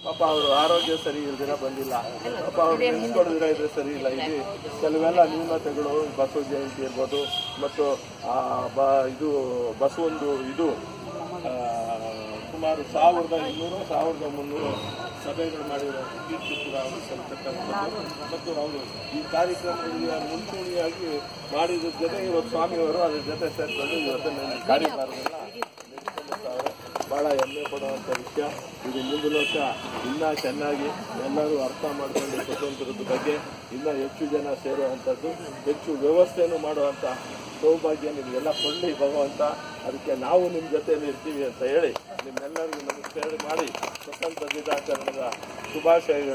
ಪಾಪ ಅವರು ಆರೋಗ್ಯ ಸರಿ ಇಲ್ದಿರ ಬಂದಿಲ್ಲ ಪಾಪ ಅವ್ರು ನೆನ್ಸ್ಕೊಳ್ದಿರ ಇದ್ರೆ ಸರಿ ಇಲ್ಲ ಇಲ್ಲಿ ಕೆಲವೆಲ್ಲ ನ್ಯೂನತೆಗಳು ಬಸವ ಜಯಂತಿ ಇರ್ಬೋದು ಮತ್ತು ಆ ಬ ಇದು ಬಸವೊಂದು ಇದು ಆ, ಸುಮಾರು ಸಾವಿರದ ಇನ್ನೂರು ಸಾವಿರದ ಮುನ್ನೂರು ಸಭೆಗಳು ಮಾಡಿರೋ ಕೀರ್ತಿ ಕೂಡ ಅವರು ಸಲ್ತಕ್ಕಂಥದ್ದು ಮತ್ತು ಅವರು ಈ ಕಾರ್ಯಕ್ರಮಗಳಿಗೆ ಮುಂಚೂಣಿಯಾಗಿ ಮಾಡಿದ ಜೊತೆ ಇವತ್ತು ಸ್ವಾಮಿಯವರು ಅದ್ರ ಜೊತೆ ಸೇರ್ಕೊಂಡು ಇವತ್ತಿನ ಕಾರ್ಯಕ್ರಮಗಳನ್ನ ನಡೆಸ್ಕೊಂಡಿರ್ತಾರೆ. ಬಹಳ ಹೆಮ್ಮೆ ಪಡುವಂಥ ವಿಷಯ ಇದು ಮುಂದಿನ ವರ್ಷ ಇನ್ನೂ ಚೆನ್ನಾಗಿ ಎಲ್ಲರೂ ಅರ್ಥ ಮಾಡ್ಕೊಂಡು ಸ್ವತಂತ್ರದ ಬಗ್ಗೆ ಇನ್ನೂ ಹೆಚ್ಚು ಜನ ಸೇರುವಂಥದ್ದು ಹೆಚ್ಚು ವ್ಯವಸ್ಥೆಯನ್ನು ಮಾಡುವಂಥ ಸೌಭಾಗ್ಯ ನಿಮಗೆಲ್ಲ ಕೊಳ್ಳಿ ಭಗವಂತ ಅದಕ್ಕೆ ನಾವು ನಿಮ್ಮ ಜೊತೆಯಲ್ಲಿ ಇರ್ತೀವಿ ಅಂತ ಹೇಳಿ ನಿಮ್ಮೆಲ್ಲರಿಗೂ ನಮಸ್ಕಾರ ಮಾಡಿ ಸ್ವತಂತ್ರ ದಿನಾಚರಣೆದ ಶುಭಾಶಯಗಳು